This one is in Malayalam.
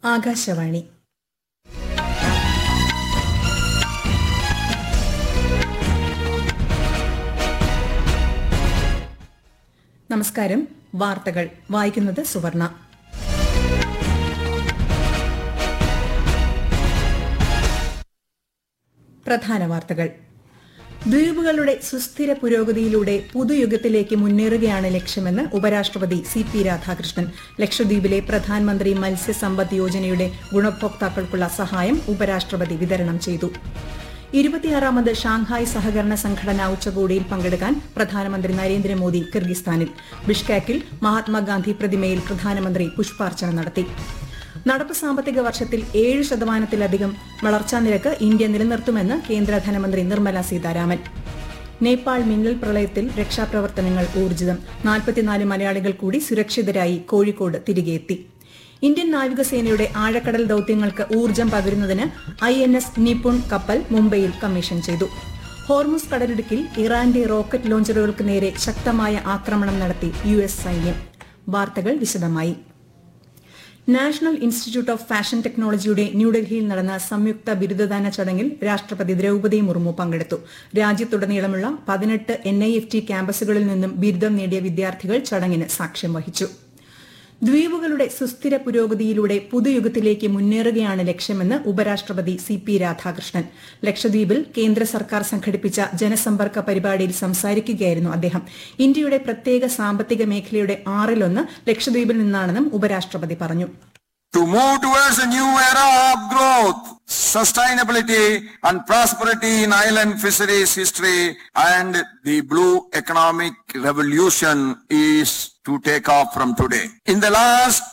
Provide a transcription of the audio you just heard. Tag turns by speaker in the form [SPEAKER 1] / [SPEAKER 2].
[SPEAKER 1] ആകാശവാണി നമസ്കാരം വാർത്തകൾ വായിക്കുന്നത് സുവർണ പ്രധാന വാർത്തകൾ ദ്വീപുകളുടെ സുസ്ഥിര പുരോഗതിയിലൂടെ പുതുയുഗത്തിലേക്ക് മുന്നേറുകയാണ് ലക്ഷ്യമെന്ന് ഉപരാഷ്ട്രപതി സി പി രാധാകൃഷ്ണൻ ലക്ഷദ്വീപിലെ പ്രധാനമന്ത്രി മത്സ്യസമ്പദ് യോജനയുടെ ഗുണഭോക്താക്കൾക്കുള്ള സഹായം ഉപരാഷ്ട്രപതി വിതരണം ചെയ്തു ഇരുപത്തിയാറാമത് ഷാങ്ഹായ് സഹകരണ സംഘടന ഉച്ചകോടിയിൽ പങ്കെടുക്കാൻ പ്രധാനമന്ത്രി നരേന്ദ്രമോദി കിർഗിസ്ഥാനിൽ ബിഷ്കാക്കിൽ മഹാത്മാഗാന്ധി പ്രതിമയിൽ പ്രധാനമന്ത്രി പുഷ്പാർച്ചന നടത്തി നടപ്പ് സാമ്പത്തിക വർഷത്തിൽ ഏഴ് ശതമാനത്തിലധികം വളർച്ചാ നിരക്ക് ഇന്ത്യ നിലനിർത്തുമെന്ന് കേന്ദ്ര ധനമന്ത്രി നിർമ്മല സീതാരാമൻ നേപ്പാൾ മിന്നൽ പ്രളയത്തിൽ രക്ഷാപ്രവർത്തനങ്ങൾ ഊർജിതം നാൽപ്പത്തിനാല് മലയാളികൾ കൂടി സുരക്ഷിതരായി കോഴിക്കോട് തിരികെയെത്തി ഇന്ത്യൻ നാവികസേനയുടെ ആഴക്കടൽ ദൌത്യങ്ങൾക്ക് ഊർജ്ജം പകരുന്നതിന് ഐ എൻ എസ് നിപുൺ കപ്പൽ മുംബൈയിൽ കമ്മീഷൻ ചെയ്തു ഹോർമുസ് കടലിടുക്കിൽ ഇറാന്റെ റോക്കറ്റ് ലോഞ്ചറുകൾക്ക് നേരെ ശക്തമായ ആക്രമണം നടത്തി യു എസ് സൈന്യം വാർത്തകൾ വിശദമായി നാഷണൽ ഇൻസ്റ്റിറ്റ്യൂട്ട് ഓഫ് ഫാഷൻ ടെക്നോളജിയുടെ ന്യൂഡൽഹിയിൽ നടന്ന സംയുക്ത ബിരുദദാന ചടങ്ങിൽ രാഷ്ട്രപതി ദ്രൌപദി മുർമു പങ്കെടുത്തു രാജ്യത്തുടനീളമുള്ള പതിനെട്ട് എൻ ഐ എഫ് ടി ക്യാമ്പസുകളിൽ നിന്നും ബിരുദം നേടിയ വിദ്യാർത്ഥികൾ ചടങ്ങിന് സാക്ഷ്യം വഹിച്ചു ദ്വീപുകളുടെ സുസ്ഥിര പുരോഗതിയിലൂടെ പുതുയുഗത്തിലേക്ക് മുന്നേറുകയാണ് ലക്ഷ്യമെന്ന് ഉപരാഷ്ട്രപതി സി പി രാധാകൃഷ്ണൻ ലക്ഷദ്വീപിൽ കേന്ദ്ര സർക്കാർ സംഘടിപ്പിച്ച ജനസമ്പർക്ക പരിപാടിയിൽ സംസാരിക്കുകയായിരുന്നു അദ്ദേഹം ഇന്ത്യയുടെ പ്രത്യേക സാമ്പത്തിക മേഖലയുടെ ആറിലൊന്ന് ലക്ഷദ്വീപിൽ നിന്നാണെന്നും ഉപരാഷ്ട്രപതി പറഞ്ഞു
[SPEAKER 2] To move towards a new era of growth, sustainability and prosperity in island fisheries history and the blue economic revolution is to take off from today. In the last